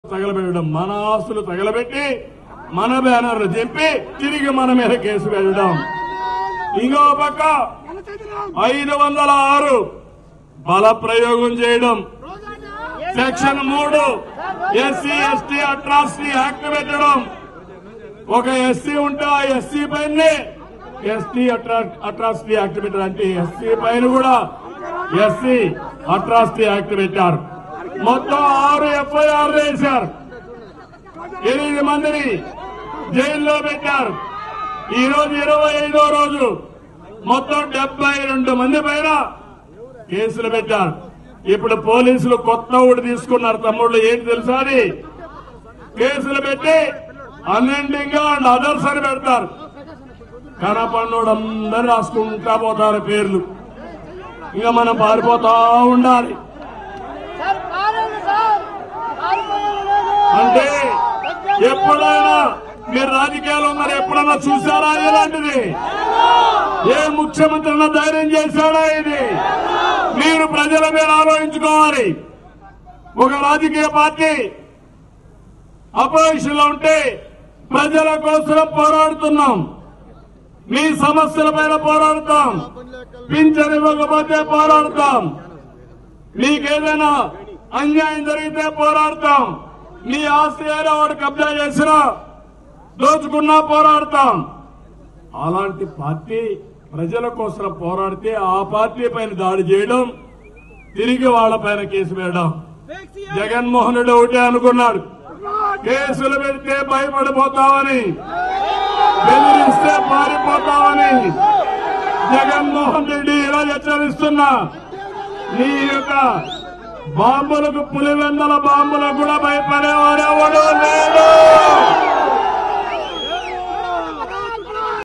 తగలబెట్టడం మన ఆస్తులు తగలబెట్టి మన బ్యానర్లు చెప్పి తిరిగి మన మీద కేసు పెట్టడం ఇంకో పక్క ఐదు వందల ఆరు బల ప్రయోగం చేయడం సెక్షన్ మూడు ఎస్సీ ఎస్టీ అట్రాసిటీ యాక్ట్ పెట్టడం ఒక ఎస్సీ ఉంటే ఆ ఎస్సీ పైన ఎస్టీ అట్రాసిటీ యాక్ట్ పెట్టారు అంటే ఎస్సీ పైన కూడా ఎస్సీ అట్రాసిటీ యాక్ట్ పెట్టారు మొత్తం ఆరు ఎఫ్ఐఆర్ వేశారు ఎనిమిది మందిని జైల్లో పెట్టారు ఈ రోజు ఇరవై ఐదో రోజు మొత్తం డెబ్బై రెండు మంది పైన కేసులు పెట్టారు ఇప్పుడు పోలీసులు కొత్త ఊడి తీసుకున్నారు తమ్ముళ్ళు ఏంటి తెలుసా అది కేసులు పెట్టి అన్నింటింగ్ అండ్ అదర్స్ అని పెడతారు కనపడినోడు అందరు రాసుకుంటా పోతారు పేర్లు ఇంకా మనం పారిపోతా ఉండాలి సార్ కాలేదు సార్ కాలిపోయేది లేదు. అంటే ఎప్పుడైనా మీరు రాజకీయాలు ఉన్నారు ఎప్పుడన్నా చూసారా ఇలాంటిది ఏ ముఖ్యమంత్రి అన్న ధైర్యం చేశాడా ఇది మీరు ప్రజల మీద ఆలోచించుకోవాలి ఒక రాజకీయ పార్టీ అపోజిషన్ లో ఉంటే ప్రజల కోసం పోరాడుతున్నాం మీ సమస్యల పైన పోరాడుతాం పింఛన్ ఇవ్వకపోతే పోరాడుతాం మీకేదైనా అన్యాయం జరిగితే పోరాడతాం మీ ఆస్తి ఏదో వాడు కబ్జా చేసినా దోచుకున్నా పోరాడతాం అలాంటి పార్టీ ప్రజల కోసం పోరాడితే ఆ పార్టీ పైన దాడి చేయడం తిరిగి వాళ్ళ పైన కేసు వేయడం జగన్మోహన్ రెడ్డి ఒకటే అనుకున్నాడు కేసులు పెడితే భయపడిపోతామని బెదిరిస్తే పారిపోతామని జగన్మోహన్ రెడ్డి ఇలా హెచ్చరిస్తున్నా నీ యొక్క బాంబులకు పులివెందల బాంబులకు కూడా భయపడే